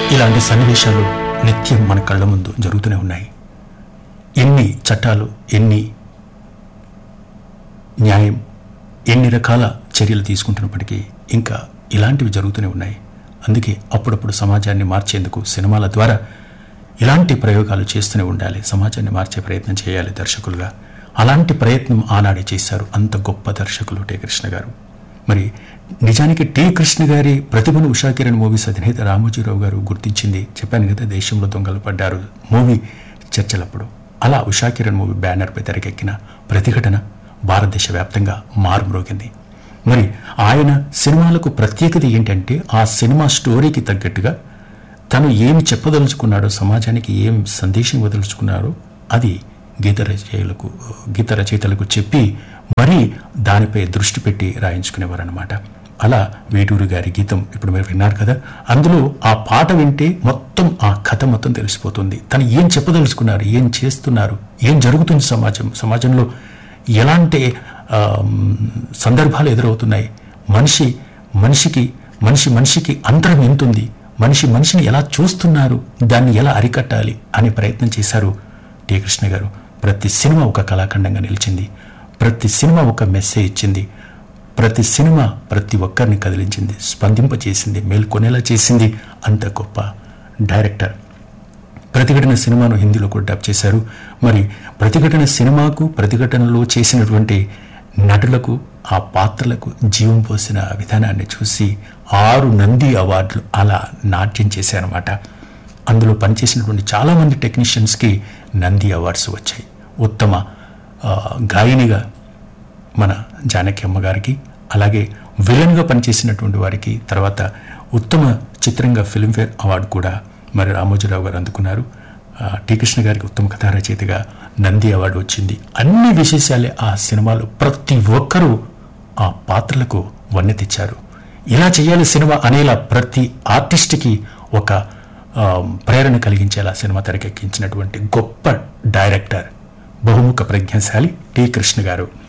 ఇలాంటి సన్నివేశాలు నిత్యం మన కళ్ళ ముందు జరుగుతూనే ఉన్నాయి ఎన్ని చట్టాలు ఎన్ని న్యాయం ఎన్ని రకాల చర్యలు తీసుకుంటున్నప్పటికీ ఇంకా ఇలాంటివి జరుగుతూనే ఉన్నాయి అందుకే అప్పుడప్పుడు సమాజాన్ని మార్చేందుకు సినిమాల ద్వారా ఇలాంటి ప్రయోగాలు చేస్తూనే ఉండాలి సమాజాన్ని మార్చే ప్రయత్నం చేయాలి దర్శకులుగా అలాంటి ప్రయత్నం ఆనాడే చేశారు అంత గొప్ప దర్శకులు టే కృష్ణ గారు మరి నిజానికి టి కృష్ణ గారి ప్రతిభను ఉషా కిరణ్ మూవీస్ అధినేత రామోజీరావు గారు గుర్తించింది చెప్పాను కదా దేశంలో దొంగలు పడ్డారు మూవీ చర్చలప్పుడు అలా ఉషా కిరణ్ మూవీ బ్యానర్పై తెరకెక్కిన ప్రతిఘటన భారతదేశ వ్యాప్తంగా మారుమ్రోగింది మరి ఆయన సినిమాలకు ప్రత్యేకత ఏంటంటే ఆ సినిమా స్టోరీకి తగ్గట్టుగా తను ఏమి చెప్పదలుచుకున్నాడో సమాజానికి ఏం సందేశం వదలుచుకున్నాడో అది గీత రచయితలకు గీత రచయితలకు చెప్పి మరీ దానిపై దృష్టి పెట్టి రాయించుకునేవారనమాట అలా వేటూరు గారి గీతం ఇప్పుడు మీరు విన్నారు కదా అందులో ఆ పాట వింటే మొత్తం ఆ కథ మొత్తం తెలిసిపోతుంది తను ఏం చెప్పదలుచుకున్నారు ఏం చేస్తున్నారు ఏం జరుగుతుంది సమాజం సమాజంలో ఎలాంటి ఆ, సందర్భాలు ఎదురవుతున్నాయి మనిషి మనిషికి మనిషి మనిషికి అంతరం ఎంతుంది మనిషి మనిషిని ఎలా చూస్తున్నారు దాన్ని ఎలా అరికట్టాలి అనే ప్రయత్నం చేశారు టి కృష్ణ గారు ప్రతి సినిమా ఒక కళాఖండంగా నిలిచింది ప్రతి సినిమా ఒక మెసేజ్ ఇచ్చింది ప్రతి సినిమా ప్రతి ఒక్కరిని కదిలించింది స్పందింపచేసింది మేల్కొనేలా చేసింది అంత గొప్ప డైరెక్టర్ ప్రతిఘటన సినిమాను హిందీలో కూడా డబ్ చేశారు మరి ప్రతిఘటన సినిమాకు ప్రతిఘటనలో చేసినటువంటి నటులకు ఆ పాత్రలకు జీవం పోసిన విధానాన్ని చూసి ఆరు నంది అవార్డులు అలా నాట్యం చేశారన్నమాట అందులో పనిచేసినటువంటి చాలామంది టెక్నీషియన్స్కి నంది అవార్డ్స్ వచ్చాయి ఉత్తమ ఆ, గాయనిగా మన జానకి అమ్మ గారికి అలాగే విలన్గా పనిచేసినటువంటి వారికి తర్వాత ఉత్తమ చిత్రంగా ఫిల్మ్ఫేర్ అవార్డు కూడా మరి రామోజీరావు గారు అందుకున్నారు ఆ, టి కృష్ణ గారికి ఉత్తమ కథా రచయితగా నంది అవార్డు వచ్చింది అన్ని విశేషాలే ఆ సినిమాలో ప్రతి ఒక్కరూ ఆ పాత్రలకు వన్నె తెచ్చారు ఇలా చేయాలి సినిమా అనేలా ప్రతి ఆర్టిస్ట్కి ఒక ఆ, ప్రేరణ కలిగించేలా సినిమా తెరకెక్కించినటువంటి గొప్ప డైరెక్టర్ బహుముఖ ప్రజ్ఞాశాలి టి కృష్ణ గారు